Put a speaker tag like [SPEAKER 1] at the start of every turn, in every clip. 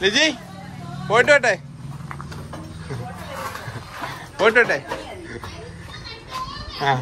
[SPEAKER 1] ലിജി പോയിട്ട് വട്ടെ പോയിട്ട് വട്ടെ ആ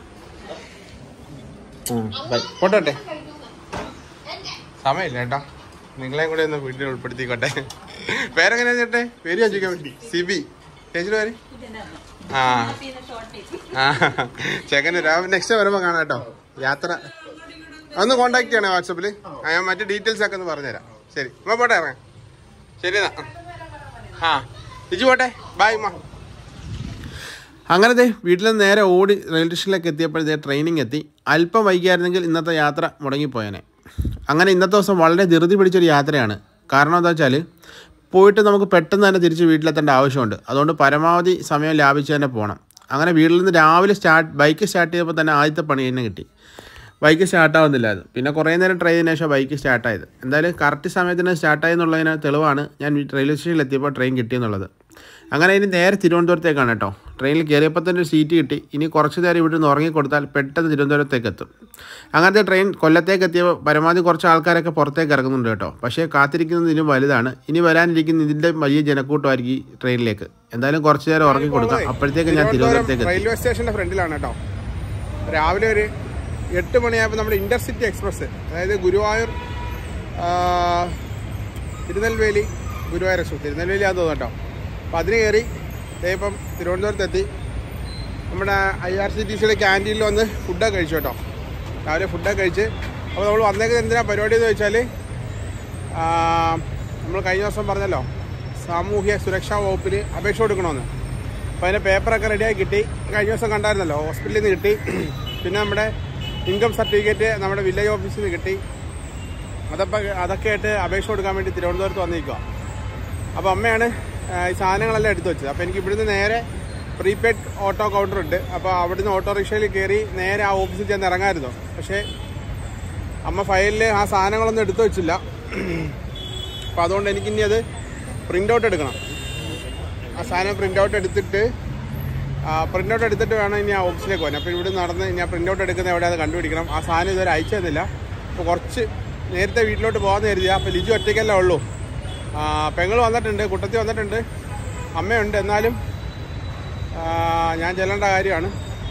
[SPEAKER 1] ഉം, ബൈ. പോയിട്ട് വട്ടെ സമയമില്ല കേട്ടോ നിങ്ങളെയും കൂടെ ഒന്ന് വീട്ടിൽ ഉൾപ്പെടുത്തിക്കോട്ടെ പേരെങ്ങനെയാ ചേട്ടെ പേര് ചോദിക്കാൻ വേണ്ടി സിബി ചേച്ചിയുടെ പേര് ആ ആ ചെക്കന് രാവിലെ നെക്സ്റ്റ് വരുമ്പോ കാണാം കേട്ടോ യാത്ര ഒന്ന് കോണ്ടാക്ട് ചെയ്യണേ വാട്സപ്പിൽ ഞാൻ മറ്റു ഡീറ്റെയിൽസ് ഒക്കെ ഒന്ന് പറഞ്ഞുതരാം ശരി ഉമ്മ പോട്ടെ ഇറങ്ങാം ശരി എന്നാ ആ ഇജു പോട്ടെ ബായ് ഉമ്മ അങ്ങനത്തെ വീട്ടിൽ നിന്ന് നേരെ ഓടി റെയിൽവേ സ്റ്റേഷനിലേക്ക് എത്തിയപ്പോഴത്തേ ട്രെയിനിങ് എത്തി അല്പം വൈകിയായിരുന്നെങ്കിൽ ഇന്നത്തെ യാത്ര മുടങ്ങിപ്പോയേനെ അങ്ങനെ ഇന്നത്തെ ദിവസം വളരെ ധൃതി പിടിച്ചൊരു യാത്രയാണ് കാരണം എന്താ വെച്ചാൽ പോയിട്ട് നമുക്ക് പെട്ടെന്ന് തന്നെ തിരിച്ച് വീട്ടിലെത്തേണ്ട ആവശ്യമുണ്ട് അതുകൊണ്ട് പരമാവധി സമയം ലാഭിച്ച് തന്നെ പോകണം അങ്ങനെ വീട്ടിൽ നിന്ന് രാവിലെ സ്റ്റാർട്ട് ബൈക്ക് സ്റ്റാർട്ട് ചെയ്തപ്പോൾ തന്നെ ആദ്യത്തെ പണി തന്നെ കിട്ടി ബൈക്ക് സ്റ്റാർട്ടാവുന്നില്ല അത് പിന്നെ കുറേ നേരം ട്രൈ ചെയ്തതിനു ശേഷം ബൈക്ക് സ്റ്റാർട്ടായത് എന്തായാലും കറക്റ്റ് സമയത്തിന് സ്റ്റാർട്ടായി എന്നുള്ളതിന് തെളിവാണ് ഞാൻ റെയിൽവേ സ്റ്റേഷനിൽ എത്തിയപ്പോൾ ട്രെയിൻ കിട്ടിയെന്നുള്ളത് അങ്ങനെ ഇനി നേരെ തിരുവനന്തപുരത്തേക്കാണ് കേട്ടോ ട്രെയിനിൽ കയറിയപ്പോൾ തന്നെ ഒരു സീറ്റ് കിട്ടി ഇനി കുറച്ച് നേരം ഇവിടെ നിന്ന് ഉറങ്ങിക്കൊടുത്താൽ പെട്ടെന്ന് തിരുവനന്തപുരത്തേക്ക് എത്തും അങ്ങനത്തെ ട്രെയിൻ കൊല്ലത്തേക്ക് എത്തിയപ്പോൾ പരമാവധി കുറച്ച് ആൾക്കാരൊക്കെ പുറത്തേക്ക് ഇറങ്ങുന്നുണ്ട് കേട്ടോ പക്ഷേ കാത്തിരിക്കുന്നത് ഇതിനും വലുതാണ് ഇനി വരാനിരിക്കുന്ന ഇതിൻ്റെ വലിയ ജനക്കൂട്ടമായിരിക്കും ഈ ട്രെയിനിലേക്ക് എന്തായാലും കുറച്ച് നേരം ഉറങ്ങിക്കൊടുക്കാം അപ്പോഴത്തേക്ക് ഞാൻ തിരുവനന്തപുരത്തേക്ക് എത്തി
[SPEAKER 2] റെയിൽവേ സ്റ്റേഷന്റെ ഫ്രണ്ടിലാണ് കേട്ടോ രാവിലെ ഒരു എട്ട് മണിയായപ്പോൾ നമ്മുടെ ഇന്റർസിറ്റി എക്സ്പ്രസ് അതായത് ഗുരുവായൂർ ആ, തിരുനെൽവേലി ഗുരുവായൂർ എക്സ്പ്രസ് തിരുനെൽവേലി ആണെന്ന് തോന്നുന്നു കേട്ടോ അപ്പോൾ അതിന് കയറി ദേ ഇപ്പം തിരുവനന്തപുരത്തെത്തി നമ്മുടെ ഐ ആർ സി ടി സിയുടെ ക്യാൻറ്റീനിൽ വന്ന് ഫുഡൊക്കെ കഴിച്ചു കേട്ടോ രാവിലെ ഫുഡൊക്കെ കഴിച്ച് അപ്പോൾ നമ്മൾ വന്നേക്കുന്നത് എന്തിനാ പരിപാടി എന്ന് വെച്ചാൽ നമ്മൾ കഴിഞ്ഞ ദിവസം പറഞ്ഞല്ലോ സാമൂഹ്യ സുരക്ഷാ വകുപ്പിൽ അപേക്ഷ കൊടുക്കണമെന്ന് അപ്പോൾ അതിൻ്റെ പേപ്പറൊക്കെ റെഡിയായി കിട്ടി കഴിഞ്ഞ ദിവസം കണ്ടായിരുന്നല്ലോ ഹോസ്പിറ്റലിൽ നിന്ന് കിട്ടി പിന്നെ നമ്മുടെ ഇൻകം സർട്ടിഫിക്കറ്റ് നമ്മുടെ വില്ലേജ് ഓഫീസിൽ നിന്ന് കിട്ടി അതപ്പോൾ അതൊക്കെ ആയിട്ട് അപേക്ഷ കൊടുക്കാൻ വേണ്ടി തിരുവനന്തപുരത്ത് വന്നിരിക്കുക അപ്പോൾ അമ്മയാണ് ആ, ഈ സാധനങ്ങളെല്ലാം എടുത്തു വെച്ചത് അപ്പോൾ എനിക്ക് ഇവിടുന്ന് നേരെ പ്രീപെയ്ഡ് ഓട്ടോ കൗണ്ടർ ഉണ്ട് അപ്പോൾ അവിടുന്ന് ഓട്ടോറിക്ഷയിൽ കയറി നേരെ ആ ഓഫീസിൽ ചെന്ന് ഇറങ്ങാമായിരുന്നു പക്ഷേ അമ്മ ഫയലിൽ ആ സാധനങ്ങളൊന്നും എടുത്തു വെച്ചില്ല അപ്പോൾ അതുകൊണ്ട് എനിക്കിനി അത് പ്രിൻ്റ് ഔട്ട് എടുക്കണം ആ സാധനം പ്രിൻ്റ് ഔട്ട് എടുത്തിട്ട് പ്രിൻ്റ് ഔട്ട് എടുത്തിട്ട് വേണം ഇനി ആ ഓഫീസിലേക്ക് പോകാൻ അപ്പോൾ ഇവിടെ നടന്ന് ഞാൻ പ്രിൻ്റ് ഔട്ട് എടുക്കുന്ന എവിടെയാണ് കണ്ടുപിടിക്കണം ആ സാധനം ഇതുവരെ അയച്ചു തന്നില്ല അപ്പോൾ കുറച്ച് നേരത്തെ വീട്ടിലോട്ട് പോകാമെന്ന് കരുതിയാ അപ്പോൾ ലിജു ഒറ്റയ്ക്കല്ലേ ഉള്ളൂ പെങ്ങൾ വന്നിട്ടുണ്ട് കുട്ടത്തി വന്നിട്ടുണ്ട് അമ്മയുണ്ട് എന്നാലും ആ, ഞാൻ ചെല്ലേണ്ട കാര്യമാണ്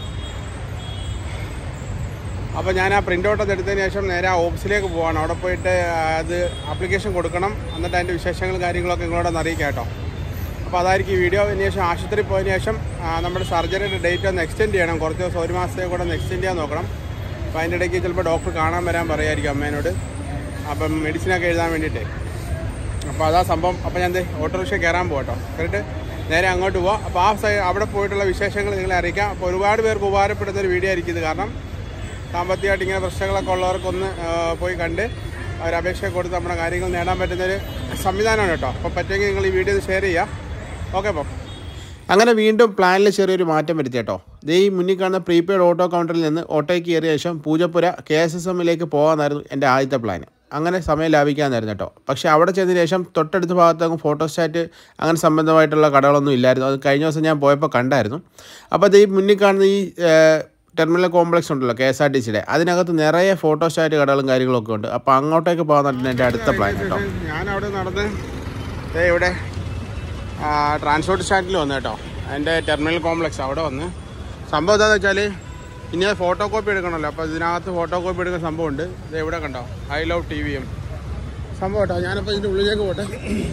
[SPEAKER 2] അപ്പോൾ ഞാൻ ആ പ്രിൻ്റ് ഔട്ട് അത് എടുത്തതിന് ശേഷം നേരെ ആ ഓഫീസിലേക്ക് പോവാണ് അവിടെ പോയിട്ട് ആ, അത് ആപ്ലിക്കേഷൻ കൊടുക്കണം എന്നിട്ട് അതിൻ്റെ വിശേഷങ്ങളും കാര്യങ്ങളൊക്കെ നിങ്ങളോടൊന്ന് അറിയിക്കാം കേട്ടോ അപ്പോൾ അതായിരിക്കും ഈ വീഡിയോ അതിന് ശേഷം ആശുപത്രി പോയതിന് ശേഷം ആ, നമ്മുടെ സർജറിയുടെ ഡേറ്റ് ഒന്ന് എക്സ്റ്റെൻഡ് ചെയ്യണം കുറച്ച് ദിവസം ഒരു മാസത്തേക്ക് കൂടെ ഒന്ന് എക്സ്റ്റെൻഡ് ചെയ്യാൻ നോക്കണം അപ്പോൾ അതിൻ്റെ ഇടയ്ക്ക് ചിലപ്പോൾ ഡോക്ടർ കാണാൻ വരാൻ പറയായിരിക്കും അമ്മേനോട് അപ്പം മെഡിസിനൊക്കെ എഴുതാൻ വേണ്ടിയിട്ടേ അപ്പോൾ അതാ സംഭവം അപ്പോൾ ഞാൻ ദേ ഓട്ടോറിക്ഷ കയറാൻ പോകട്ടോ കയറിയിട്ട് നേരെ അങ്ങോട്ട് പോവാം അപ്പോൾ ആ സൈ അവിടെ പോയിട്ടുള്ള വിശേഷങ്ങൾ നിങ്ങളെ അറിയിക്കാം അപ്പോൾ ഒരുപാട് പേർക്ക് ഉപകാരപ്പെടുന്ന ഒരു വീഡിയോ ആയിരിക്കും ഇത് കാരണം സാമ്പത്തികമായിട്ട് ഇങ്ങനെ പ്രശ്നങ്ങളൊക്കെ ഉള്ളവർക്കൊന്ന് ആ, പോയി കണ്ട് അവർ അപേക്ഷ കൊടുത്ത് നമ്മുടെ കാര്യങ്ങൾ നേടാൻ പറ്റുന്നൊരു സംവിധാനമാണ് കേട്ടോ അപ്പോൾ പറ്റുമെങ്കിൽ നിങ്ങൾ ഈ വീഡിയോ ഷെയർ ചെയ്യുക ഓക്കെ അപ്പോൾ
[SPEAKER 1] അങ്ങനെ വീണ്ടും പ്ലാനിൽ ചെറിയൊരു മാറ്റം വരുത്തി കേട്ടോ ദേ ഈ മുന്നിൽ കാണുന്ന പ്രീപെയ്ഡ് ഓട്ടോ കൗണ്ടറിൽ നിന്ന് ഓട്ടോയ്ക്ക് കയറിയ ശേഷം പൂജപ്പുര കെ എസ് എസ് എമ്മിലേക്ക് പോകാമെന്നായിരുന്നു എൻ്റെ ആദ്യത്തെ പ്ലാൻ അങ്ങനെ സമയം ലാഭിക്കാമെന്നായിരുന്നു കേട്ടോ പക്ഷേ അവിടെ ചെന്നതിന് ശേഷം തൊട്ടടുത്ത ഭാഗത്തേക്കും ഫോട്ടോസ്റ്റാറ്റ് അങ്ങനെ സംബന്ധമായിട്ടുള്ള കടകളൊന്നും ഇല്ലായിരുന്നു അത് കഴിഞ്ഞ ദിവസം ഞാൻ പോയപ്പോൾ കണ്ടായിരുന്നു അപ്പോൾ ദേ ഈ മുന്നിൽ കാണുന്ന ഈ ഏഹ്, ടെർമിനൽ കോംപ്ലക്സ് ഉണ്ടല്ലോ കെ എസ് ആർ ടി സിയുടെ അതിനകത്ത് നിറയെ ഫോട്ടോസ്റ്റാറ്റ് കടകളും കാര്യങ്ങളൊക്കെ ഉണ്ട് അപ്പോൾ അങ്ങോട്ടേക്ക് പോകാമെന്നായിരുന്നു എൻ്റെ അടുത്ത പ്ലാൻ കേട്ടോ
[SPEAKER 2] ഞാൻ അവിടെ നടന്ന് ദേ ഇവിടെ ട്രാൻസ്പോർട്ട് സ്റ്റാൻഡിൽ വന്നു കേട്ടോ അതിൻ്റെ ടെർമിനൽ കോംപ്ലക്സ് അവിടെ വന്ന് സംഭവം എന്താണെന്ന് വെച്ചാൽ ഇനി അത് ഫോട്ടോ കോപ്പി എടുക്കണമല്ലോ അപ്പോൾ ഇതിനകത്ത് ഫോട്ടോ കോപ്പി എടുക്കുന്ന സംഭവമുണ്ട് ഇത് എവിടെ കണ്ടോ I love T V M സംഭവം കേട്ടോ ഞാനപ്പോൾ ഇതിൻ്റെ ഉള്ളിലേക്ക് പോട്ടെ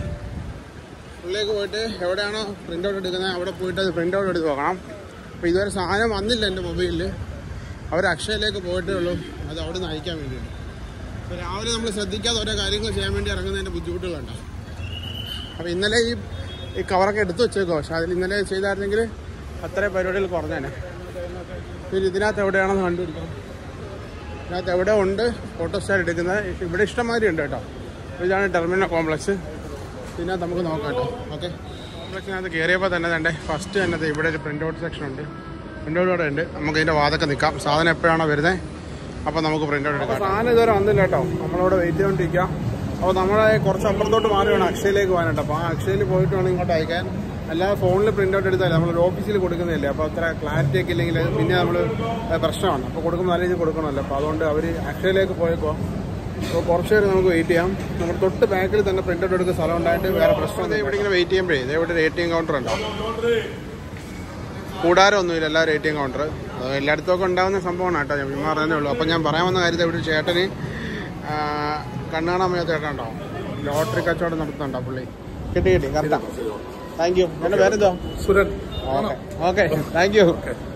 [SPEAKER 2] ഉള്ളിലേക്ക് പോയിട്ട് എവിടെയാണോ പ്രിൻ്റ് ഔട്ട് എടുക്കുന്നത് അവിടെ പോയിട്ട് അത് പ്രിൻ്റ് ഔട്ട് എടുത്ത് നോക്കണം അപ്പോൾ ഇതുവരെ സാധനം വന്നില്ല എൻ്റെ മൊബൈലിൽ അവർ അക്ഷയയിലേക്ക് പോയിട്ടേ ഉള്ളൂ അത് അവിടെ നിന്ന് അയക്കാൻ വേണ്ടിയിട്ട് അപ്പോൾ രാവിലെ നമ്മൾ ശ്രദ്ധിക്കാതെ ഓരോ കാര്യങ്ങൾ ചെയ്യാൻ വേണ്ടി ഇറങ്ങുന്നതിൻ്റെ ബുദ്ധിമുട്ടുകളുണ്ട് അപ്പോൾ ഇന്നലെ ഈ ഈ കവറൊക്കെ എടുത്തു വെച്ചേക്കോ പക്ഷെ അതിൽ ഇന്നലെ ചെയ്തായിരുന്നെങ്കിൽ അത്രയും പരിപാടികൾ കുറഞ്ഞേനെ പിന്നെ ഇതിനകത്ത് എവിടെയാണെന്ന് കണ്ടുപിടിക്കണം ഇതിനകത്ത് എവിടെ ഉണ്ട് ഫോട്ടോസ്റ്റാറ്റ് എടുക്കുന്നത് ഇവിടെ ഇഷ്ടംമാതിരി ഉണ്ട് കേട്ടോ അപ്പോൾ ഇതാണ് ടെർമിനൽ കോംപ്ലക്സ് പിന്നെ നമുക്ക് നോക്കാം കേട്ടോ ഓക്കെ കോംപ്ലക്സിനകത്ത് കയറിയപ്പോൾ തന്നെ തന്നെ ഫസ്റ്റ് തന്നെ ദേ ഇവിടെ ഒരു പ്രിൻ്റ് ഔട്ട് സെക്ഷൻ ഉണ്ട് പ്രിൻ്റ് ഔട്ട് ഇവിടെ ഉണ്ട് നമുക്ക് ഇതിൻ്റെ വാതൊക്കെ നിൽക്കാം സാധനം എപ്പോഴാണോ വരുന്നത് അപ്പോൾ നമുക്ക് പ്രിൻ്റ് ഔട്ട് എടുക്കാം സാധനം ഇതുവരെ വന്നില്ല കേട്ടോ നമ്മളിവിടെ വെയിറ്റ് ചെയ്തുകൊണ്ടിരിക്കാം അപ്പോൾ നമ്മളെ കുറച്ച് അപ്പുറത്തോട്ട് മാറി വേണം അക്ഷയയിലേക്ക് പോകാനായിട്ട് അപ്പോൾ ആ അക്ഷയയിൽ പോയിട്ട് വേണം ഇങ്ങോട്ട് അയക്കാൻ അല്ലാതെ ഫോണിൽ പ്രിൻ്റ് ഔട്ട് എടുത്താൽ നമ്മളൊരു ഓഫീസിൽ കൊടുക്കുന്നില്ലേ അപ്പോൾ അത്ര ക്ലാരിറ്റി ഒക്കെ ഇല്ലെങ്കിൽ അത് പിന്നെ നമ്മൾ പ്രശ്നമാണ് അപ്പോൾ കൊടുക്കുമ്പോൾ നല്ല രീതിയിൽ കൊടുക്കണമല്ലോ അപ്പോൾ അതുകൊണ്ട് അവർ അക്ഷയയിലേക്ക് പോയേക്കോ അപ്പോൾ കുറച്ച് നേരം നമുക്ക് വെയിറ്റ് ചെയ്യാം നമ്മുടെ തൊട്ട് ബാക്കിൽ തന്നെ പ്രിൻ്റ് ഔട്ട് എടുക്കുന്ന സ്ഥലം ഉണ്ടായിട്ട് വേറെ പ്രശ്നം ഇവിടെ ഇങ്ങനെ വെയിറ്റ് ചെയ്യുമ്പോഴേ ഇതേ ഇവിടെ ഒരു എ ടി എം കൗണ്ടർ ഉണ്ടോ കൂടാരമൊന്നുമില്ല എല്ലാവരും എ ടി എം കൗണ്ടർ അത് എല്ലായിടത്തും ഒക്കെ ഉണ്ടാകുന്ന സംഭവമാണ് കേട്ടോ ഞാൻ ചുമ്മാ പറയുന്നേ ഉള്ളൂ അപ്പം ഞാൻ പറയാൻ വന്ന കാര്യത്തിൽ ഇവിടെ ഒരു ചേട്ടന് ആ, കണ്ണ് കാണാൻ വയ്യാത്ത ചേട്ടൻ ഉണ്ടോ ലോട്ടറി കച്ചവടം നടത്തുന്നുണ്ടോ പുള്ളി കിട്ടി കിട്ടി കറക്റ്റാ താങ്ക് യു എൻ്റെ പേരെന്തോ
[SPEAKER 3] Suran
[SPEAKER 2] okay okay thank you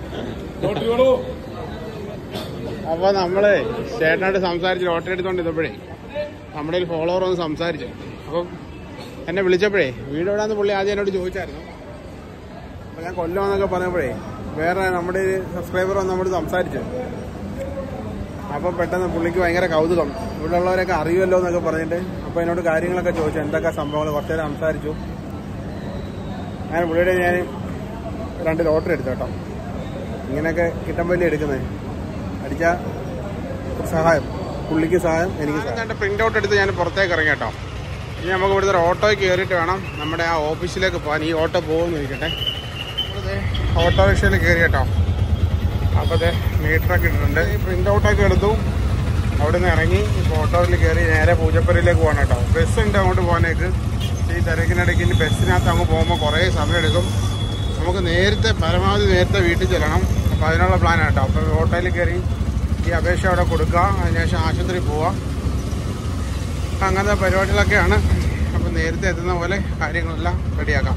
[SPEAKER 2] അപ്പോൾ നമ്മള് ചേട്ടനായിട്ട് സംസാരിച്ച് ലോട്ടറി എടുത്തോണ്ട് ഇതപ്പോഴേ നമ്മുടെ ഒരു ഫോളോവർ ഒന്ന് സംസാരിച്ചു അപ്പം എന്നെ വിളിച്ചപ്പോഴേ വീട് എവിടെയാന്ന് പുള്ളി ആദ്യം എന്നോട് ചോദിച്ചായിരുന്നു അപ്പോൾ ഞാൻ കൊല്ലമെന്നൊക്കെ പറഞ്ഞപ്പോഴേ വേറെ നമ്മുടെ ഒരു സബ്സ്ക്രൈബർ വന്ന് നമ്മോട് സംസാരിച്ചു അപ്പം പെട്ടെന്ന് പുള്ളിക്ക് ഭയങ്കര കൗതുകം ഇവിടെ ഉള്ളവരൊക്കെ അറിയുമല്ലോ എന്നൊക്കെ പറഞ്ഞിട്ട് അപ്പോൾ എന്നോട് കാര്യങ്ങളൊക്കെ ചോദിച്ചു എന്തൊക്കെ സംഭവങ്ങൾ കുറച്ച് നേരം സംസാരിച്ചു ഞാൻ പുള്ളിയുടെ ഞാൻ രണ്ട് ലോട്ടറി എടുത്തു കേട്ടോ ഇങ്ങനെയൊക്കെ കിട്ടുമ്പോൾ എടുക്കുന്നത് അടിച്ച ഒരു സഹായം പുള്ളിക്ക് സഹായം എനിക്ക് സഹായം പ്രിന്റ് ഔട്ട് എടുത്ത് ഞാൻ പുറത്തേക്ക് ഇറങ്ങി കേട്ടോ ഇനി നമുക്ക് ഇവിടുത്തെ ഒരു ഓട്ടോയിൽ കയറിയിട്ട് വേണം നമ്മുടെ ആ ഓഫീസിലേക്ക് പോകാൻ ഈ ഓട്ടോ പോകുമെന്ന് ഇരിക്കട്ടെ ഓട്ടോറിക്ഷയിൽ കയറി കേട്ടോ അപ്പോൾ അതെ മീറ്ററൊക്കെ ഇട്ടിട്ടുണ്ട് ഈ പ്രിന്റ് ഔട്ടൊക്കെ എടുത്തു അവിടെ നിന്ന് ഇറങ്ങി ഇപ്പോൾ ഓട്ടോയിൽ കയറി നേരെ പൂജപ്പുരയിലേക്ക് പോകണം കേട്ടോ ബസ് ഉണ്ട് അങ്ങോട്ട് പോകാനേക്ക് ഈ തിരക്കിനിടയ്ക്ക് ഇനി ബസ്സിനകത്ത് അങ്ങ് പോകുമ്പോൾ കുറേ സമയം എടുക്കും നമുക്ക് നേരത്തെ പരമാവധി നേരത്തെ വീട്ടിൽ ചെല്ലണം അപ്പോൾ അതിനുള്ള പ്ലാനാണ് കേട്ടോ അപ്പോൾ ഓട്ടോയിൽ കയറി ഈ അപേക്ഷ അവിടെ കൊടുക്കുക അതിനുശേഷം ആശുപത്രി പോവാം അങ്ങനത്തെ പരിപാടികളൊക്കെയാണ് അപ്പോൾ നേരത്തെ എത്തുന്ന പോലെ കാര്യങ്ങളെല്ലാം റെഡിയാക്കാം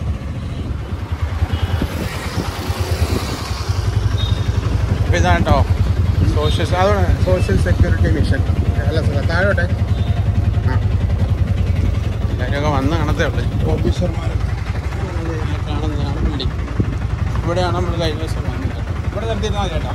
[SPEAKER 2] അപ്പോൾ ഇതാണ് കേട്ടോ സോഷ്യൽ അതാണ് സോഷ്യൽ സെക്യൂരിറ്റി മിഷൻ അല്ല സാർ താഴോട്ടെ ആ എല്ലാവരും വന്ന് കാണത്തേ ഉള്ളൂ ഓഫീസർമാരും കാണുന്നതാണ് ബിൽഡിംഗ് ഇവിടെയാണ് നമ്മൾ കഴിഞ്ഞ ദിവസം വന്നത് ഇവിടെ നിർത്തിയിരുന്നാൽ കേട്ടോ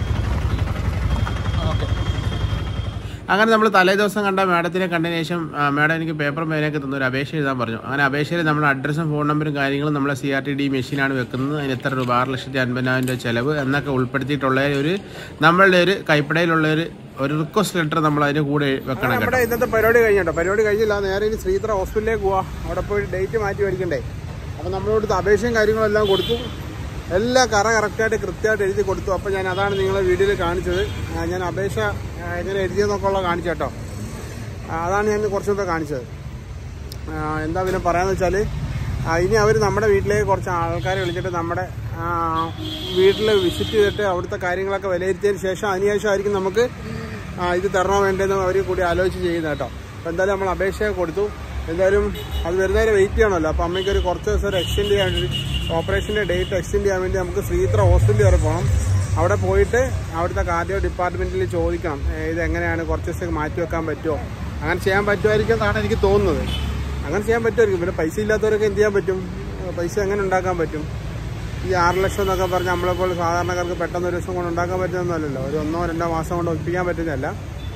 [SPEAKER 2] ഓക്കെ
[SPEAKER 1] അങ്ങനെ നമ്മൾ തലേ ദിവസം കണ്ട മാഡത്തിനെ കണ്ടതിന് ശേഷം ആ, മാഡം എനിക്ക് പേപ്പർ മേലേക്ക് തന്നു ഒരു അപേക്ഷ എഴുതാൻ പറഞ്ഞു അങ്ങനെ അപേക്ഷയിൽ നമ്മുടെ അഡ്രസ്സും ഫോൺ നമ്പറും കാര്യങ്ങളും നമ്മളെ സി ആർ ടി ഡി മെഷീനാണ് വെക്കുന്നത് അതിന് എത്ര രൂപ ആറ് ലക്ഷത്തി അൻപതിനായിരം രൂപ ചിലവ് എന്നൊക്കെ ഉൾപ്പെടുത്തിയിട്ടുള്ള ഒരു നമ്മളുടെ ഒരു കൈപ്പടയിലുള്ള ഒരു ഒരു റിക്വസ്റ്റ് ലെറ്റർ നമ്മൾ അതിന് കൂടെ വെക്കണം കേട്ടോ
[SPEAKER 2] നമ്മുടെ ഇന്നത്തെ പരിപാടി കഴിഞ്ഞോ പരിപാടി കഴിഞ്ഞില്ല നേരെ ഇനി ശ്രീത്ര ഹോസ്പിറ്റലിലേക്ക് പോവാ അവിടെ പോയി ഡേറ്റ് മാറ്റി മേടിക്കണ്ടേ അപ്പോൾ നമ്മളോട് അപേക്ഷയും കാര്യങ്ങളും എല്ലാം കൊടുത്തു എല്ലാം കറ കറക്റ്റായിട്ട് കൃത്യമായിട്ട് എഴുതി കൊടുത്തു അപ്പോൾ ഞാൻ അതാണ് നിങ്ങളെ വീഡിയോയിൽ കാണിച്ചത് ആ, ഞാൻ അപേക്ഷ ആ, എങ്ങനെ എഴുതിയെന്നൊക്കെ ഉള്ള കാണിച്ചു കേട്ടോ ആ, അതാണ് ഞാൻ കുറച്ച് മുമ്പേ കാണിച്ചത് ആ, എന്താ പിന്നെ പറയാന്ന് വെച്ചാൽ ഇനി അവർ നമ്മുടെ വീട്ടിലേക്ക് കുറച്ച് ആൾക്കാരെ വിളിച്ചിട്ട് നമ്മുടെ വീട്ടിൽ വിസിറ്റ് ചെയ്തിട്ട് അവിടുത്തെ കാര്യങ്ങളൊക്കെ വിലയിരുത്തിയതിന് ശേഷം അതിനുശേഷമായിരിക്കും നമുക്ക് ആ, ഇത് തരണോ വേണ്ടതെന്ന് അവർ കൂടി ആലോചിച്ച് ചെയ്യുന്നത് കേട്ടോ അപ്പോൾ എന്തായാലും നമ്മൾ അപേക്ഷ കൊടുത്തു എന്തായാലും അത് വെറുതെ വെയിറ്റ് ചെയ്യണമല്ലോ അപ്പോൾ അമ്മയ്ക്ക് ഒരു കുറച്ച് ദിവസം ഒരു എക്സ്റ്റെൻഡ് ചെയ്യാൻ വേണ്ടി ഓപ്പറേഷൻ്റെ ഡേറ്റ് എക്സ്റ്റെൻഡ് ചെയ്യാൻ വേണ്ടി നമുക്ക് ശ്രീത്ര ഹോസ്പിറ്റൽ വരെ പോകണം അവിടെ പോയിട്ട് അവിടുത്തെ കാർഡിയോ ഡിപ്പാർട്ട്മെൻറ്റിൽ ചോദിക്കണം ഏ, ഇത് എങ്ങനെയാണ് കുറച്ച് ദിവസം മാറ്റി വെക്കാൻ പറ്റുമോ അങ്ങനെ ചെയ്യാൻ പറ്റുമായിരിക്കും എന്നാണ് എനിക്ക് തോന്നുന്നത് അങ്ങനെ ചെയ്യാൻ പറ്റുമായിരിക്കും പിന്നെ പൈസ ഇല്ലാത്തവരൊക്കെ എന്ത് ചെയ്യാൻ പറ്റും ഏ, പൈസ എങ്ങനെ ഉണ്ടാക്കാൻ പറ്റും ഈ ആറ് ലക്ഷം എന്നൊക്കെ പറഞ്ഞ് നമ്മളെപ്പോലെ സാധാരണക്കാർക്ക് പെട്ടെന്ന് ഒരു ദിവസം കൊണ്ട് ഉണ്ടാക്കാൻ പറ്റുന്നതല്ലല്ലോ ഒരു ഒന്നോ രണ്ടോ മാസം കൊണ്ട് ഒപ്പിക്കാൻ പറ്റുന്നതല്ല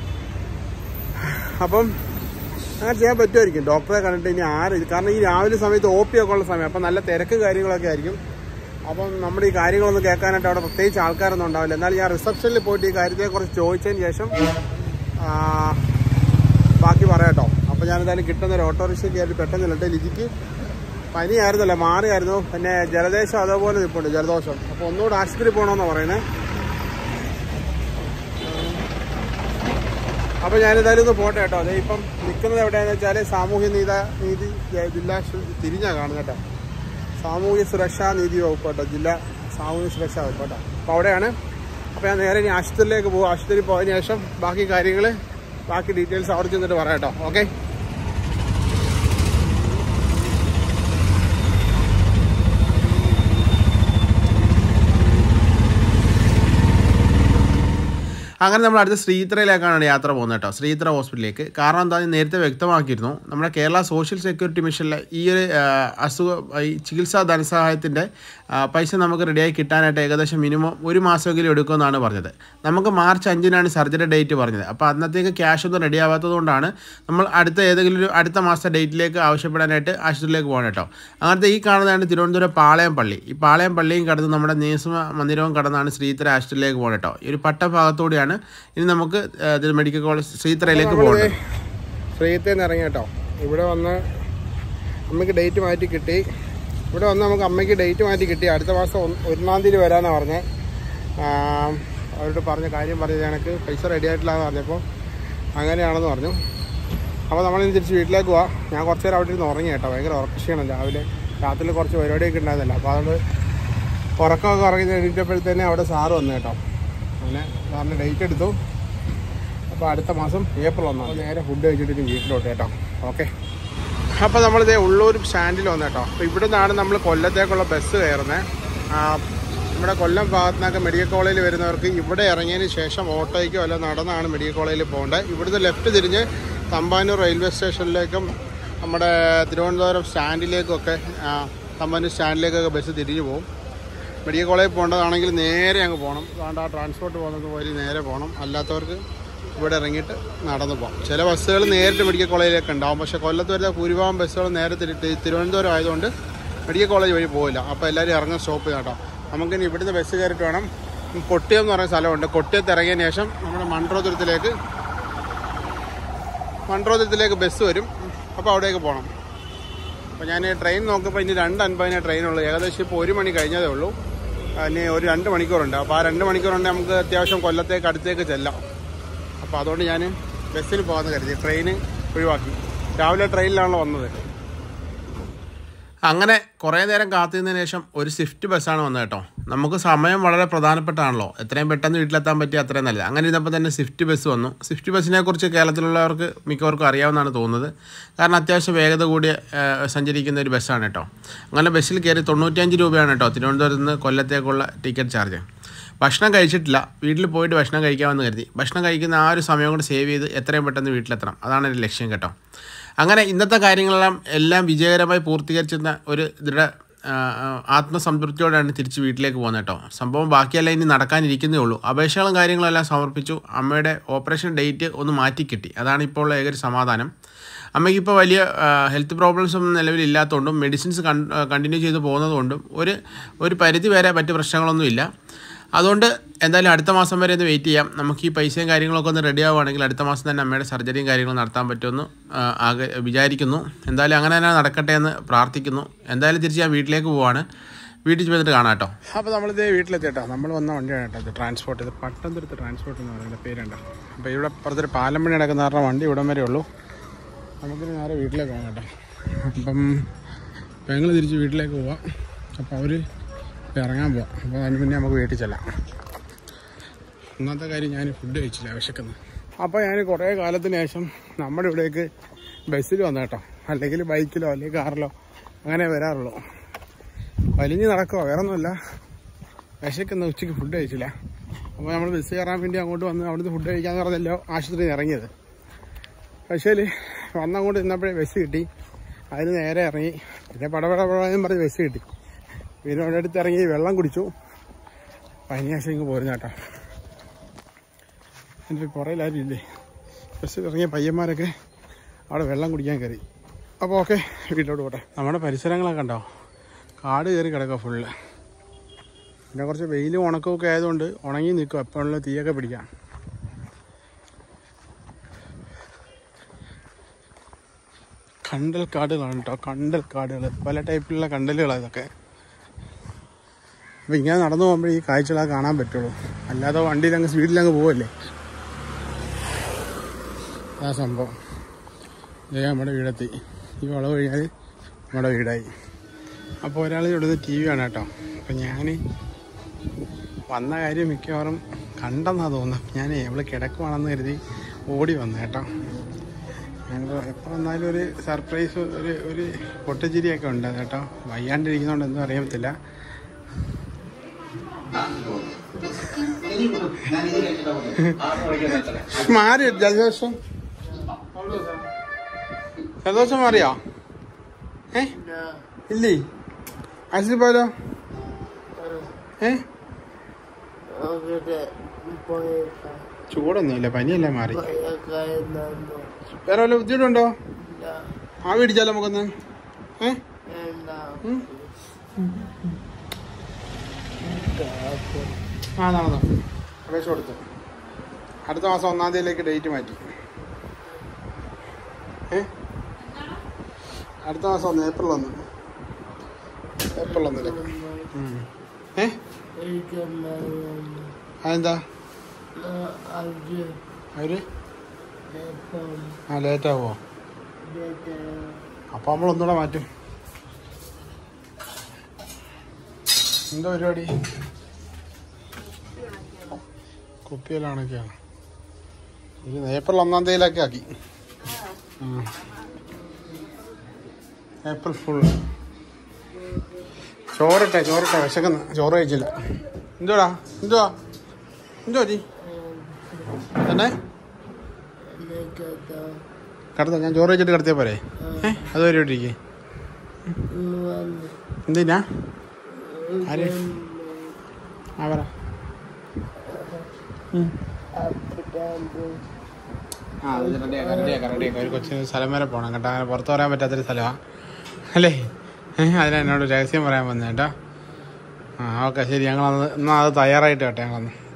[SPEAKER 2] അപ്പം അങ്ങനെ ചെയ്യാൻ പറ്റുമായിരിക്കും ഡോക്ടറെ കണ്ടിട്ട് ഇനി ആര് ഇത് കാരണം ഈ രാവിലെ സമയത്ത് ഒ പി ഒക്കെ ഉള്ള സമയം അപ്പം നല്ല തിരക്ക് കാര്യങ്ങളൊക്കെ ആയിരിക്കും അപ്പം നമ്മുടെ ഈ കാര്യങ്ങളൊന്നും കേൾക്കാനായിട്ട് അവിടെ പ്രത്യേകിച്ച് ആൾക്കാരൊന്നും ഉണ്ടാവില്ല എന്നാൽ ഞാൻ റിസപ്ഷനിൽ പോയിട്ട് ഈ കാര്യത്തെക്കുറിച്ച് ചോദിച്ചതിന് ശേഷം ആ, ബാക്കി പറയാട്ടോ അപ്പോൾ ഞാൻ എന്തായാലും കിട്ടുന്ന ഒരു ഓട്ടോറിക്ഷ കയറി പെട്ടെന്ന് ഇല്ലട്ടെ ലിജിക്ക് പനിയായിരുന്നല്ലോ മാറിയായിരുന്നു പിന്നെ ജലദേശം അതേപോലെ നിൽപ്പുണ്ട് ജലദോഷം അപ്പോൾ ഒന്നുകൂടെ ആശുപത്രി പോകണമെന്നാണ് പറയുന്നത് അപ്പോൾ ഞാൻ എന്തായാലും ഒന്ന് പോട്ടെ കേട്ടോ അതെ ഇപ്പം നിൽക്കുന്നത് എവിടെയാണെന്ന് വെച്ചാൽ സാമൂഹ്യ നീത നീതി ജ- ജില്ലാ ശു- തിരിഞ്ഞാ കാണുന്നത് കേട്ടോ സാമൂഹ്യ സുരക്ഷാ നീതി വകുപ്പ് കേട്ടോ ജില്ലാ സാമൂഹ്യ സുരക്ഷാ വകുപ്പ് കേട്ടോ അപ്പോൾ അവിടെയാണ് അപ്പോൾ ഞാൻ നേരെ ഇനി ആശുപത്രിയിലേക്ക് പോകും ആശുപത്രി പോയതിന് ശേഷം ബാക്കി കാര്യങ്ങൾ ബാക്കി ഡീറ്റെയിൽസ് അവിടെ ചെന്നിട്ട് പറയാം കേട്ടോ ഓക്കെ
[SPEAKER 1] അങ്ങനെ നമ്മൾ അടുത്ത ശ്രീത്രയിലേക്കാണ് യാത്ര പോകുന്നത് കേട്ടോ ശ്രീത്ര ഹോസ്പിറ്റലിലേക്ക് കാരണം എന്താ ഞാൻ നേരത്തെ വ്യക്തമാക്കിയിരുന്നു നമ്മുടെ കേരള സോഷ്യൽ സെക്യൂരിറ്റി മിഷനിലെ ഈ ഒരു ആ, അസുഖ ഈ ചികിത്സാ ധനസഹായത്തിൻ്റെ ആ, പൈസ നമുക്ക് റെഡിയായി കിട്ടാനായിട്ട് ഏകദേശം മിനിമം ഒരു മാസമെങ്കിലും എടുക്കുമെന്നാണ് പറഞ്ഞത് നമുക്ക് മാർച്ച് അഞ്ചിനാണ് സർജറി ഡേറ്റ് പറഞ്ഞത് അപ്പോൾ അന്നത്തേക്ക് ക്യാഷ് ഒന്നും റെഡി ആവാത്തത് കൊണ്ടാണ് നമ്മൾ അടുത്ത ഏതെങ്കിലും ഒരു അടുത്ത മാസത്തെ ഡേറ്റിലേക്ക് ആവശ്യപ്പെടാനായിട്ട് ആശുപത്രിയിലേക്ക് പോകണം കേട്ടോ അങ്ങനത്തെ ഈ കാണുന്നതാണ് തിരുവനന്തപുരം പാളയം പള്ളി ഈ പാളയം പള്ളിയും കടന്ന് നമ്മുടെ നിയമ മന്ദിരവും കടന്നാണ് ശ്രീത്ര ആശുപത്രിയിലേക്ക് പോകണം കേട്ടോ ഈ ഒരു പട്ട ഭാഗത്തൂടെയാണ് ഇനി നമുക്ക് ആ, ഇത് മെഡിക്കൽ കോളേജ് ശ്രീത്രയിലേക്ക് പോകേണ്ടത്
[SPEAKER 2] ശ്രീയത്തിൽ നിന്ന് ഇറങ്ങി കേട്ടോ ഇവിടെ വന്ന് അമ്മയ്ക്ക് ഡേറ്റ് മാറ്റി കിട്ടി ഇവിടെ വന്ന് നമുക്ക് അമ്മയ്ക്ക് ഡേറ്റ് മാറ്റി കിട്ടി അടുത്ത മാസം ഒന്ന് ഒന്നാം തീയതി വരാമെന്നാണ് പറഞ്ഞത് ആം, അവരോട് പറഞ്ഞ കാര്യം പറഞ്ഞത് എനിക്ക് പൈസ റെഡി ആയിട്ടില്ല എന്ന് പറഞ്ഞപ്പോൾ അങ്ങനെയാണെന്ന് പറഞ്ഞു അപ്പോൾ നമ്മളിനി തിരിച്ച് വീട്ടിലേക്ക് പോവാം ഞാൻ കുറച്ച് നേരം അവിടെ ഇരുന്ന് ഉറങ്ങി കേട്ടോ ഭയങ്കര ഉറക്കക്ഷീണം രാവിലെ രാത്രി കുറച്ച് പരിപാടിയൊക്കെ ഉണ്ടായിരുന്നില്ല അപ്പോൾ അതുകൊണ്ട് ഉറക്കമൊക്കെ ഉറങ്ങി എണീറ്റപ്പോഴത്തേനെ അവിടെ സാറ് വന്നു കേട്ടോ അങ്ങനെ സാറിന് ഡേറ്റ് എടുത്തു അപ്പോൾ അടുത്ത മാസം ഏപ്രിൽ ഒന്നാം അപ്പോൾ നേരെ ഫുഡ് കഴിച്ചിട്ട് ഇനി വീട്ടിലോട്ട് കേട്ടോ ഓക്കെ അപ്പോൾ നമ്മളിതേ ഉള്ളൂർ സ്റ്റാൻഡിൽ വന്നു കേട്ടോ അപ്പോൾ ഇവിടെ നിന്നാണ് നമ്മൾ കൊല്ലത്തേക്കുള്ള ബസ് കയറുന്നത് നമ്മുടെ കൊല്ലം ഭാഗത്തു നിന്നൊക്കെ മെഡിക്കൽ കോളേജിൽ വരുന്നവർക്ക് ഇവിടെ ഇറങ്ങിയതിന് ശേഷം ഓട്ടോയ്ക്കോ അല്ല നടന്നാണ് മെഡിക്കൽ കോളേജിൽ പോകേണ്ടത് ഇവിടുന്ന് ലെഫ്റ്റ് തിരിഞ്ഞ് തമ്പാനൂർ റെയിൽവേ സ്റ്റേഷനിലേക്കും നമ്മുടെ തിരുവനന്തപുരം സ്റ്റാൻഡിലേക്കൊക്കെ ആ, തമ്പാനൂർ സ്റ്റാൻഡിലേക്കൊക്കെ ബസ് തിരിഞ്ഞു പോകും മെഡിക്കൽ കോളേജിൽ പോകേണ്ടതാണെങ്കിൽ നേരെ അങ്ങ് പോകണം അതുകൊണ്ട് ആ ട്രാൻസ്പോർട്ട് പോകുന്നത് വഴി നേരെ പോകണം അല്ലാത്തവർക്ക് ഇവിടെ ഇറങ്ങിയിട്ട് നടന്നു പോകാം ചില ബസ്സുകൾ നേരിട്ട് മെഡിക്കൽ കോളേജിലേക്ക് ഉണ്ടാവും പക്ഷേ കൊല്ലത്ത് വരുന്ന ഭൂരിഭാഗം ബസ്സുകൾ നേരെ തിരി- തി- തിരുവനന്തപുരം ആയതുകൊണ്ട് മെഡിക്കൽ കോളേജ് വഴി പോകില്ല അപ്പോൾ എല്ലാവരും ഇറങ്ങാൻ സ്റ്റോപ്പ് കേട്ടോ നമുക്കിനി ഇവിടുന്ന് ബസ് കയറിയിട്ട് വേണം കൊട്ടിയം എന്ന് പറയുന്ന സ്ഥലമുണ്ട് കൊട്ടിയത്ത് ഇറങ്ങിയതിന് ശേഷം നമ്മുടെ മൺട്രോതുരത്തിലേക്ക് മൺട്രോതുരത്തിലേക്ക് ബസ് വരും അപ്പോൾ അവിടേക്ക് പോകണം അപ്പോൾ ഞാൻ ട്രെയിൻ നോക്കുമ്പോൾ ഇനി രണ്ട് അൻപതിനെ ട്രെയിനുള്ളൂ ഏകദേശം ഇപ്പോൾ ഒരു മണി കഴിഞ്ഞതേ ഉള്ളൂ ഇനി ഒരു രണ്ട് മണിക്കൂറുണ്ട് അപ്പോൾ ആ രണ്ട് മണിക്കൂറുണ്ട് നമുക്ക് അത്യാവശ്യം കൊല്ലത്തേക്ക് അടുത്തേക്ക് ചെല്ലാം അപ്പോൾ അതുകൊണ്ട് ഞാൻ ബസ്സിന് പോകാമെന്ന് കരുതി ട്രെയിന് ഒഴിവാക്കി രാവിലെ ട്രെയിനിലാണല്ലോ വന്നത്
[SPEAKER 1] അങ്ങനെ കുറേ നേരം കാത്തിരുന്നതിന് ശേഷം ഒരു സ്വിഫ്റ്റ് ബസ്സാണ് വന്നത് കേട്ടോ നമുക്ക് സമയം വളരെ പ്രധാനപ്പെട്ടാണല്ലോ എത്രയും പെട്ടെന്ന് വീട്ടിലെത്താൻ പറ്റിയ അത്രയും നല്ലത് അങ്ങനെ ഇരുന്നപ്പോൾ തന്നെ സ്വിഫ്റ്റ് ബസ് വന്നു സ്വിഫ്റ്റ് ബസ്സിനെ കുറിച്ച് കേരളത്തിലുള്ളവർക്ക് മിക്കവർക്കും അറിയാവുന്നതാണ് തോന്നുന്നത് കാരണം അത്യാവശ്യം വേഗത കൂടിയ ആ, സഞ്ചരിക്കുന്ന ഒരു ബസ്സാണ് കേട്ടോ അങ്ങനെ ബസ്സിൽ കയറി തൊണ്ണൂറ്റിയഞ്ച് രൂപയാണ് കേട്ടോ തിരുവനന്തപുരത്ത് നിന്ന് കൊല്ലത്തേക്കുള്ള ടിക്കറ്റ് ചാർജ് ഭക്ഷണം കഴിച്ചിട്ടില്ല വീട്ടിൽ പോയിട്ട് ഭക്ഷണം കഴിക്കാമെന്ന് കരുതി ഭക്ഷണം കഴിക്കുന്ന ആ ഒരു സമയം കൊണ്ട് സേവ് ചെയ്ത് എത്രയും പെട്ടെന്ന് വീട്ടിലെത്തണം അതാണ് എൻ്റെ ലക്ഷ്യം കേട്ടോ അങ്ങനെ ഇന്നത്തെ കാര്യങ്ങളെല്ലാം എല്ലാം വിജയകരമായി പൂർത്തീകരിച്ചിരുന്ന ഒരു ദൃഢ ആ, ആ, ആത്മസംതൃപ്തിയോടെയാണ് തിരിച്ച് വീട്ടിലേക്ക് പോകുന്നത് കേട്ടോ സംഭവം ബാക്കിയെല്ലാം ഇനി നടക്കാനിരിക്കുന്നേ ഉള്ളൂ അപേക്ഷകളും കാര്യങ്ങളും എല്ലാം സമർപ്പിച്ചു അമ്മയുടെ ഓപ്പറേഷൻ ഡേറ്റ് ഒന്ന് മാറ്റി കിട്ടി അതാണ് ഇപ്പോൾ ഉള്ള ഏക ഒരു സമാധാനം അമ്മയ്ക്ക് ഇപ്പോൾ വലിയ ഹെൽത്ത് പ്രോബ്ലംസ് ഒന്നും നിലവിലില്ലാത്തതുകൊണ്ടും മെഡിസിൻസ് കണ്ടിന്യൂ ചെയ്ത് പോകുന്നതുകൊണ്ടും ഒരു ഒരു പരിധി വരെ മറ്റ് പ്രശ്നങ്ങളൊന്നുമില്ല അതുകൊണ്ട് എന്തായാലും അടുത്ത മാസം വരെ ഒന്ന് വെയിറ്റ് ചെയ്യാം നമുക്ക് ഈ പൈസയും കാര്യങ്ങളൊക്കെ ഒന്ന് റെഡി ആവുകയാണെങ്കിൽ അടുത്ത മാസം തന്നെ അമ്മയുടെ സർജറിയും കാര്യങ്ങളും നടത്താൻ പറ്റുമെന്ന് ആ, ആകെ വിചാരിക്കുന്നു എന്തായാലും അങ്ങനെ തന്നെ നടക്കട്ടെ എന്ന് പ്രാർത്ഥിക്കുന്നു എന്തായാലും തിരിച്ച് ഞാൻ വീട്ടിലേക്ക് പോവാണ് വീട്ടിൽ ചെന്നിട്ട് കാണാം കേട്ടോ
[SPEAKER 2] അപ്പോൾ നമ്മളിത് വീട്ടിലെത്തിട്ടോ നമ്മൾ വന്ന വണ്ടിയാണ് കേട്ടോ ഇത് ട്രാൻസ്പോർട്ട് ഇത് പട്ടംതുരുത്ത് ട്രാൻസ്പോർട്ട് എന്ന് പറയുന്ന പേരുണ്ട് അപ്പോൾ ഇവിടെ പുറത്തൊരു പാലം പണി നടക്കുന്ന കാരണം വണ്ടി ഇവിടം വരെ ഉള്ളൂ നമുക്കിനി നേരെ വീട്ടിലേക്ക് പോകാം കേട്ടോ അപ്പം ഞങ്ങൾ തിരിച്ച് വീട്ടിലേക്ക് പോവാം അപ്പോൾ അവർ ഇറങ്ങാൻ പോവാം അപ്പോൾ അതിന് മുന്നേ നമുക്ക് വീട്ടിൽ ചെല്ലാം ഒന്നാമത്തെ കാര്യം ഞാൻ ഫുഡ് കഴിച്ചില്ല വിശക്കുന്നത് അപ്പോൾ ഞാൻ കുറേ കാലത്തിന് ശേഷം നമ്മുടെ ഇവിടേക്ക് ബസ്സിൽ വന്നു കേട്ടോ അല്ലെങ്കിൽ ബൈക്കിലോ അല്ലെങ്കിൽ കാറിലോ അങ്ങനെ വരാറുള്ളൂ വലിഞ്ഞ് നടക്കുക വേറെ ഒന്നുമില്ല വിശക്കുന്ന ഉച്ചയ്ക്ക് ഫുഡ് കഴിച്ചില്ല അപ്പോൾ നമ്മൾ ബസ് കയറാൻ വേണ്ടി അങ്ങോട്ട് വന്ന് അവിടുന്ന് ഫുഡ് കഴിക്കാന്ന് പറഞ്ഞല്ലോ ആശുപത്രിയിൽ ഇറങ്ങിയത് പക്ഷേ വന്നങ്ങോട്ട് നിന്നപ്പോഴേ ബസ് കിട്ടി അതിന് നേരെ ഇറങ്ങി പിന്നെ പടപട പടയെന്നും പറഞ്ഞ് ബസ് കിട്ടി പിന്നെ അവിടെ അടുത്ത് ഇറങ്ങി വെള്ളം കുടിച്ചു പനിയാശം ഇങ്ങ് പോരുന്ന കേട്ടോ എൻ്റെ പുറയിലാരും ഇല്ലേ ബസ്സിൽ ഇറങ്ങിയ പയ്യന്മാരൊക്കെ അവിടെ വെള്ളം കുടിക്കാൻ കയറി അപ്പോൾ ഓക്കെ വീട്ടിലോട്ട് പോട്ടെ നമ്മുടെ പരിസരങ്ങളൊക്കെ ഉണ്ടോ കാട് കയറി കിടക്കുക ഫുള്ള് പിന്നെ കുറച്ച് വെയിലും ഉണക്കമൊക്കെ ആയതുകൊണ്ട് ഉണങ്ങി നിൽക്കും എപ്പോഴുള്ള തീയൊക്കെ പിടിക്കാം കണ്ടൽ കാടുകളാണ് കേട്ടോ കണ്ടൽ കാടുകൾ പല ടൈപ്പിലുള്ള കണ്ടലുകളാണ് ഇതൊക്കെ അപ്പം ഇങ്ങനെ നടന്നു പോകുമ്പോൾ ഈ കാഴ്ചകളൊക്കെ കാണാൻ പറ്റുള്ളൂ അല്ലാതെ വണ്ടിയിൽ അങ്ങ് സ്പീഡിൽ അങ്ങ് പോവല്ലേ ആ സംഭവം ഇതേ നമ്മുടെ വീടെത്തി ഈ വളവ് കഴിഞ്ഞാൽ നമ്മുടെ വീടായി അപ്പോൾ ഒരാൾ ഇവിടുന്ന് ടി വി ആണ് കേട്ടോ അപ്പം ഞാൻ വന്ന കാര്യം മിക്കവാറും കണ്ടെന്നാ തോന്നുന്നത് ഞാൻ എവിടെ കിടക്കുവാണെന്ന് കരുതി ഓടി വന്നു കേട്ടോ ഞാനിപ്പോൾ എപ്പോൾ വന്നാലും ഒരു സർപ്രൈസ് ഒരു ഒരു പൊട്ടച്ചിരിയൊക്കെ ഉണ്ട് കേട്ടോ വയ്യാണ്ടിരിക്കുന്നതുകൊണ്ട് ഒന്നും അറിയാൻ പറ്റില്ല മാറി ജലദോഷം ജലദോഷം മാറിയോ ഏ ഇല്ലേ ആശുപത്രി പോയാലോ ഏ ചൂടൊന്നുമില്ല പനിയല്ല മാറി വേറെ വല്ല ബുദ്ധിമുട്ടുണ്ടോ ആ പിടിച്ചാലോ നമുക്കൊന്ന് ഏ ഉം? ആ നടന്നോ അപേക്ഷ കൊടുത്തു അടുത്ത മാസം ഒന്നാം തീയതിയിലേക്ക് ഡേറ്റ് മാറ്റി ഏ അടുത്ത മാസം ഒന്ന് ഏപ്രിൽ ഒന്ന് ഏപ്രിൽ ഒന്നിലേക്ക് ഉം. ഏ അതെന്താ അവര് ആ ലേറ്റ് ആവോ അപ്പോൾ നമ്മൾ ഒന്നുകൂടെ മാറ്റും എന്താ പരിപാടി കുപ്പിയിലാണൊക്കെയാണ് ഇത് ഏപ്രിൽ ഒന്നാം തീയതിയിലൊക്കെ ആക്കി ഉം. ഏപ്രിൽ ഫുൾ ചോറിട്ടെ ചോറിട്ടെ വിശക്കുന്ന ചോറ് കഴിച്ചില്ല എന്തുവാടാ എന്തുവാ എന്തുവാ ജി തന്നെ കടത്ത ഞാൻ ചോറ് വെച്ചിട്ട് കിടത്തിയ പോരെ ഏ അത് പരിപാടിക്ക് എന്തിനാ ആര് ആ പറ ആ അത് റെഡിയാ റെഡിയാക്കാം റെഡിയാക്കാം ഒരു കൊച്ചിന് സ്ഥലം വരെ പോകണം കേട്ടോ അങ്ങനെ പുറത്ത് പറയാൻ പറ്റാത്തൊരു സ്ഥലമാണ് അല്ലേ ഏഹ് അതിനാ എന്നോട് രഹസ്യം പറയാൻ വന്നത് കേട്ടോ ആ ഓക്കെ ശരി ഞങ്ങളന്ന് എന്നാൽ അത് തയ്യാറായിട്ട് കേട്ടോ ഞങ്ങളന്ന്